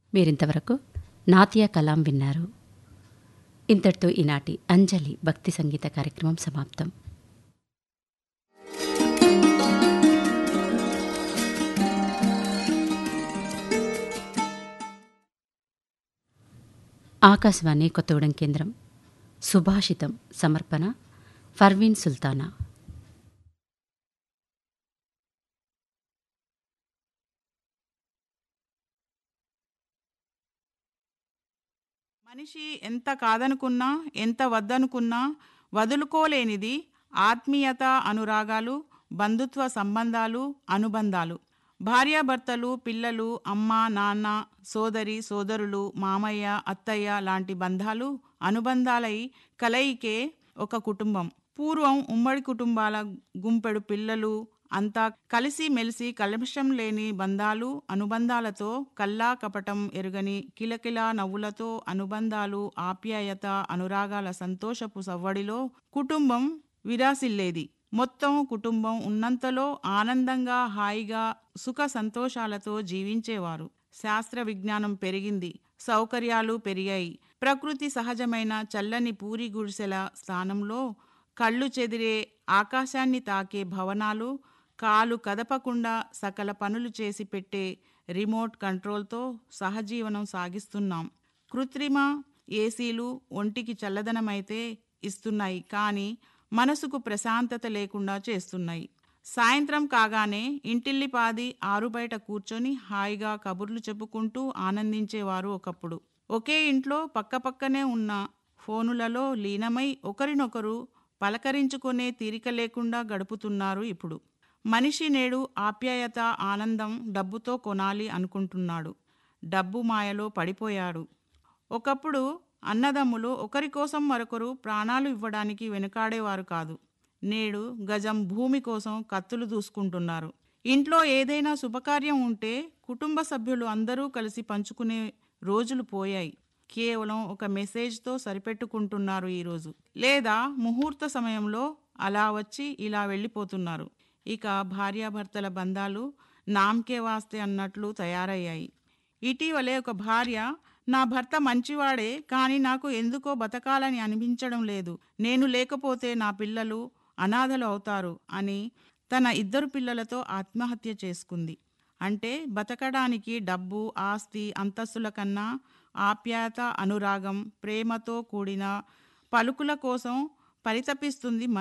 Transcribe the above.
మీరింతవరకు నాతియా కలాం విన్నారు ఇంతటితో ఈనాటి అంజలి భక్తి సంగీత కార్యక్రమం సమాప్తం ఆకాశవాణి కొత్తగూడెం కేంద్రం సుభాషితం సమర్పణ ఫర్వీన్ సుల్తానా మనిషి ఎంత కాదనుకున్నా ఎంత వద్దనుకున్నా వదులుకోలేనిది ఆత్మీయత అనురాగాలు బంధుత్వ సంబంధాలు అనుబంధాలు భార్యాభర్తలు పిల్లలు అమ్మ నాన్న సోదరి సోదరులు మామయ్య అత్తయ్య లాంటి బంధాలు అనుబంధాలై కలయికే ఒక కుటుంబం పూర్వం ఉమ్మడి కుటుంబాల గుంపెడు పిల్లలు అంతా కలిసి మెలిసి కలమషం లేని బంధాలు అనుబంధాలతో కల్లా కపటం ఎరుగని కిలకిలా నవ్వులతో అనుబంధాలు ఆప్యాయత అనురాగాల సంతోషపు సవ్వడిలో కుటుంబం విరాసిల్లేది మొత్తం కుటుంబం ఉన్నంతలో ఆనందంగా హాయిగా సుఖ సంతోషాలతో జీవించేవారు శాస్త్ర విజ్ఞానం పెరిగింది సౌకర్యాలు పెరిగాయి ప్రకృతి సహజమైన చల్లని పూరి గుడిసెల స్థానంలో కళ్ళు చెదిరే ఆకాశాన్ని తాకే భవనాలు కాలు కదపకుండా సకల పనులు చేసి పెట్టే రిమోట్ కంట్రోల్తో సహజీవనం సాగిస్తున్నాం కృత్రిమ ఏసీలు ఒంటికి చల్లదనమైతే ఇస్తున్నాయి కానీ మనసుకు ప్రశాంతత లేకుండా చేస్తున్నాయి సాయంత్రం కాగానే ఇంటిల్లిపాది ఆరుబయట కూర్చొని హాయిగా కబుర్లు చెప్పుకుంటూ ఆనందించేవారు ఒకప్పుడు ఒకే ఇంట్లో పక్కపక్కనే ఉన్న ఫోనులలో లీనమై ఒకరినొకరు పలకరించుకునే తీరిక లేకుండా గడుపుతున్నారు ఇప్పుడు మనిషి నేడు ఆప్యాయత ఆనందం డబ్బుతో కొనాలి అనుకుంటున్నాడు డబ్బు మాయలో పడిపోయాడు ఒకప్పుడు అన్నదమ్ములు ఒకరి కోసం మరొకరు ప్రాణాలు ఇవ్వడానికి వెనుకాడేవారు కాదు నేడు గజం భూమి కోసం కత్తులు దూసుకుంటున్నారు ఇంట్లో ఏదైనా శుభకార్యం ఉంటే కుటుంబ సభ్యులు అందరూ కలిసి పంచుకునే రోజులు పోయాయి కేవలం ఒక మెసేజ్తో సరిపెట్టుకుంటున్నారు ఈరోజు లేదా ముహూర్త సమయంలో అలా వచ్చి ఇలా వెళ్ళిపోతున్నారు ఇక భార్యాభర్తల బంధాలు నామకే వాస్తే అన్నట్లు తయారయ్యాయి ఇటీవలే ఒక భార్య నా భర్త మంచివాడే కానీ నాకు ఎందుకో బతకాలని అనిపించడం లేదు నేను లేకపోతే నా పిల్లలు అనాథలు అవుతారు అని తన ఇద్దరు పిల్లలతో ఆత్మహత్య చేసుకుంది అంటే బతకడానికి డబ్బు ఆస్తి అంతస్తుల కన్నా ఆప్యాయత అనురాగం ప్రేమతో కూడిన పలుకుల కోసం పరితపిస్తుంది